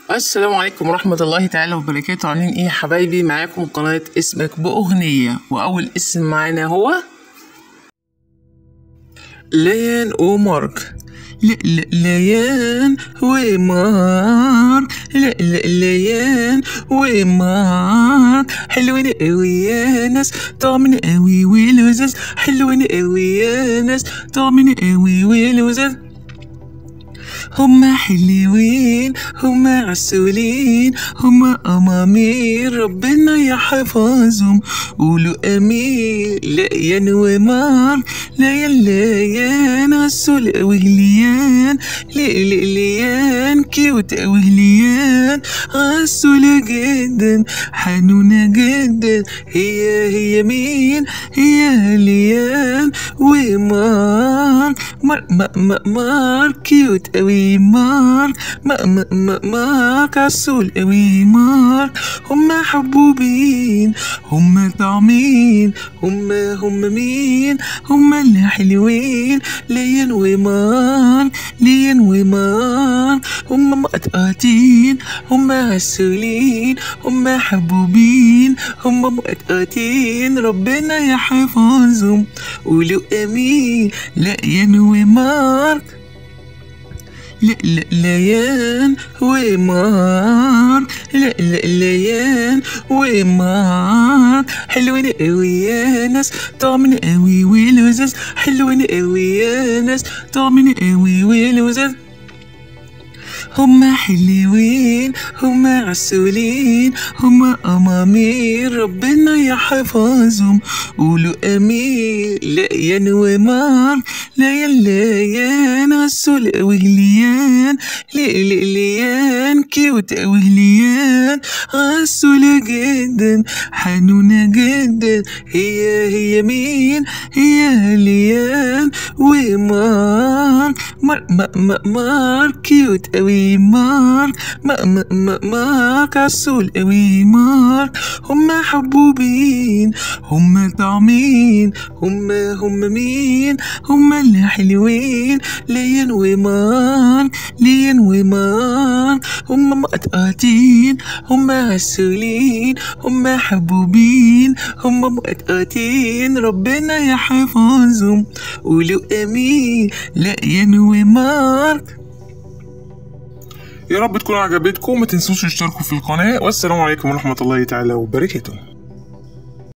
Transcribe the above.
السلام عليكم ورحمة الله تعالى وبركاته عاملين ايه يا حبايبي معاكم قناة اسمك بأغنية وأول اسم معانا هو ليان ومارك لا لا ليان ومارك لا لا ليان ومارك حلوين قوي يا ناس طعمنا قوي ولذاذ حلوين قوي يا ناس طعمنا قوي ولذاذ هما حلوين هما عسولين هما أمامير ربنا يحفظهم قولوا أمين ليان ومار ليان ليان عسول وهليان ليان كيوت وهليان عسولة جدا حنونة جدا هي هي مين هي ليان ومار مار مار مار, مار كيوت أوي مار ما ما ما مارك عسول أوي مار هما حبوبين هما طعمين هما هما مين هما اللي حلوين لين ومار لين ومار هما مقطقطين هما عسولين هما حبوبين هما مقطقطين ربنا يحفظهم قولوا امين لين ومارك لا لا ليان ومار لا لا ليان ومار حلوين قوي يا ناس طعمنا قوي ولذاذ حلوين قوي يا ناس طعمنا قوي ولذاذ هما حلوين هما عسولين هما أمامير ربنا يحفظهم قولوا أمين ليان ومار ليان ليان عسول وهليان ليان كيوت وهليان عسولة جدا حنونة جدا هي هي مين هي ليان ومار مار مار مار كيوت أوي مار ما ما ما مارك عسول أوي مار هما حبوبين هما طعمين هما هما مين هما اللي حلوين لين ومار لين ومار هما مقطقطين هما عسولين هما حبوبين هما مقطقطين ربنا يحفظهم قولوا امين لين ومارك يا رب تكون عجبتكم ما تنسوش تشتركوا في القناة والسلام عليكم ورحمة الله تعالى وبركاته